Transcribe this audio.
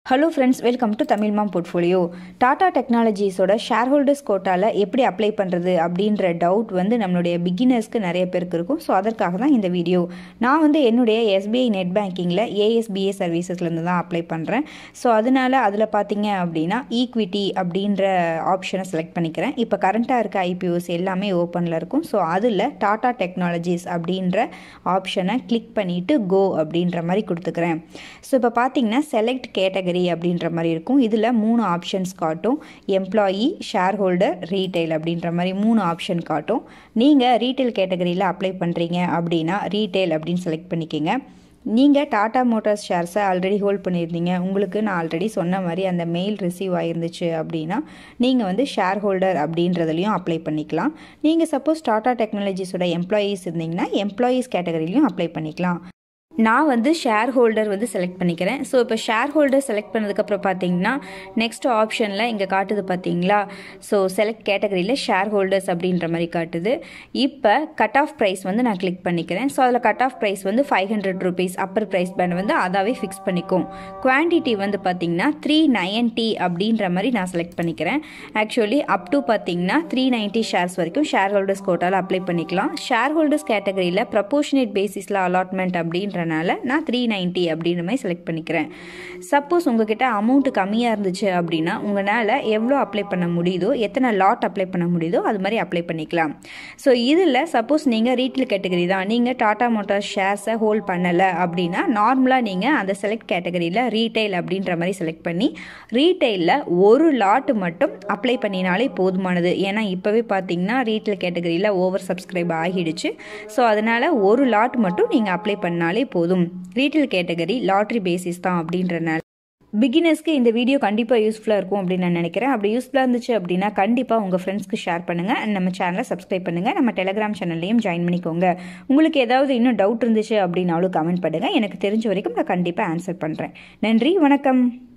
hello friends welcome to Tamil mom portfolio Tata டெக்னாலஜிஸோட shareholders கோட்டாவில் எப்படி அப்ளை பண்ணுறது அப்படின்ற டவுட் வந்து நம்மளுடைய பிகினர்ஸ்க்கு நிறைய பேருக்கு இருக்கும் ஸோ அதற்காக தான் இந்த வீடியோ நான் வந்து என்னுடைய எஸ்பிஐ நெட் பேங்கிங்கில் ஏஎஸ்பிஏ சர்வீசஸ்லேருந்து தான் அப்ளை பண்ணுறேன் ஸோ அதனால் அதில் பார்த்தீங்க அப்படின்னா ஈக்விட்டி அப்படின்ற ஆப்ஷனை செலக்ட் பண்ணிக்கிறேன் இப்போ கரண்ட்டாக இருக்க ஐபிஓஸ் எல்லாமே ஓப்பனில் இருக்கும் ஸோ அதில் டாடா டெக்னாலஜிஸ் அப்படின்ற ஆப்ஷனை கிளிக் பண்ணிவிட்டு கோ அப்படின்ற மாதிரி கொடுத்துக்கிறேன் ஸோ இப்போ பார்த்தீங்கன்னா செலக்ட் கேட்டகரி அப்படின்ற மாதிரி இருக்கும் இதில் மூணு ஆப்ஷன்ஸ் காட்டும் எம்ப்ளாயி ஷேர் ஹோல்டர் ரீட்டைல் அப்படின்ற மாதிரி மூணு ஆப்ஷன் காட்டும் நீங்கள் ரீட்டைல் கேட்டகரியில் அப்ளை பண்ணுறீங்க அப்படின்னா ரீட்டைல் அப்படின்னு செலக்ட் பண்ணிக்கோங்க நீங்கள் டாடா மோட்டார்ஸ் ஷேர்ஸை ஆல்ரெடி ஹோல்ட் பண்ணியிருந்தீங்க உங்களுக்கு நான் ஆல்ரெடி சொன்ன மாதிரி அந்த மெயில் ரிசீவ் ஆயிருந்துச்சு அப்படின்னா நீங்கள் வந்து ஷேர் ஹோல்டர் அப்படின்றதுலையும் அப்ளை பண்ணிக்கலாம் நீங்கள் சப்போஸ் டாடா டெக்னாலஜிஸோட எம்ப்ளாயீஸ் இருந்தீங்கன்னா எம்ப்ளாயீஸ் கேட்டகரிலையும் அப்ளை பண்ணிக்கலாம் நான் வந்து ஷேர் ஹோல்டர் வந்து செலக்ட் பண்ணிக்கிறேன் ஸோ இப்போ ஷேர் ஹோல்டர் செலக்ட் பண்ணதுக்கப்புறம் பார்த்தீங்கன்னா நெக்ஸ்ட் ஆப்ஷனில் இங்கே காட்டுது பார்த்தீங்களா ஸோ செலக்ட் கேட்டகரியில் ஷேர் ஹோல்டர்ஸ் அப்படின்ற மாதிரி காட்டுது இப்போ கட் ஆஃப் ப்ரைஸ் வந்து நான் கிளிக் பண்ணிக்கிறேன் ஸோ அதில் கட் ஆஃப் ப்ரைஸ் வந்து five hundred rupees upper price band வந்து அதாவே ஃபிக்ஸ் பண்ணிக்கும் குவான்டிட்டி வந்து பார்த்தீங்கன்னா த்ரீ நைன்ட்டி அப்படின்ற மாதிரி நான் செலக்ட் பண்ணிக்கிறேன் ஆக்சுவலி அப் டு பார்த்தீங்கன்னா த்ரீ நைன்ட்டி ஷேர்ஸ் வரைக்கும் ஷேர் ஹோல்டர்ஸ் கோட்டால் அப்ளை பண்ணிக்கலாம் ஷேர் ஹோல்டர்ஸ் கேட்டகரியில் ப்ரப்போர்ஷனேட் பேசிஸில் அலாட்மெண்ட் அப்படின்ற இருக்கிறனால நான் த்ரீ நைன்ட்டி அப்படின்ற மாதிரி செலக்ட் பண்ணிக்கிறேன் சப்போஸ் உங்ககிட்ட அமௌண்ட் கம்மியாக இருந்துச்சு அப்படின்னா உங்களால் எவ்வளோ அப்ளை பண்ண முடியுதோ எத்தனை லாட் அப்ளை பண்ண முடியுதோ அது மாதிரி அப்ளை பண்ணிக்கலாம் ஸோ இதில் சப்போஸ் நீங்கள் ரீட்டைல் கேட்டகரி தான் நீங்கள் டாடா மோட்டார்ஸ் ஷேர்ஸை ஹோல்ட் பண்ணலை அப்படின்னா நார்மலாக நீங்கள் அந்த செலக்ட் கேட்டகரியில் ரீட்டைல் அப்படின்ற மாதிரி செலக்ட் பண்ணி ரீட்டைலில் ஒரு லாட் மட்டும் அப்ளை பண்ணினாலே போதுமானது ஏன்னா இப்போவே பார்த்தீங்கன்னா ரீட்டைல் கேட்டகரியில் ஓவர் சப்ஸ்கிரைப் ஆகிடுச்சு ஸோ அதனால் ஒரு லாட் மட்டும் நீங்கள் அப்ளை பண்ணாலே போதும் ரீட்டைல் கேட்டகரி லாட்ரி பேசிஸ் தான் அப்படின்றனால பிகினர்ஸ்க்கு இந்த வீடியோ கண்டிப்பாக யூஸ்ஃபுல்லாக இருக்கும் அப்படின்னு நான் நினைக்கிறேன் அப்படி யூஸ்ஃபுல்லாக இருந்துச்சு அப்படின்னா கண்டிப்பாக உங்கள் ஃப்ரெண்ட்ஸ்க்கு ஷேர் பண்ணுங்கள் அண்ட் நம்ம சேனலை சப்ஸ்கிரைப் பண்ணுங்கள் நம்ம டெலிகிராம் சேனல்லையும் ஜாயின் பண்ணிக்கோங்க உங்களுக்கு ஏதாவது இன்னும் டவுட் இருந்துச்சு அப்படின்னாலும் கமெண்ட் பண்ணுங்கள் எனக்கு தெரிஞ்ச வரைக்கும் நான் கண்டிப்பாக ஆன்சர் பண்ணுறேன் நன்றி வணக்கம்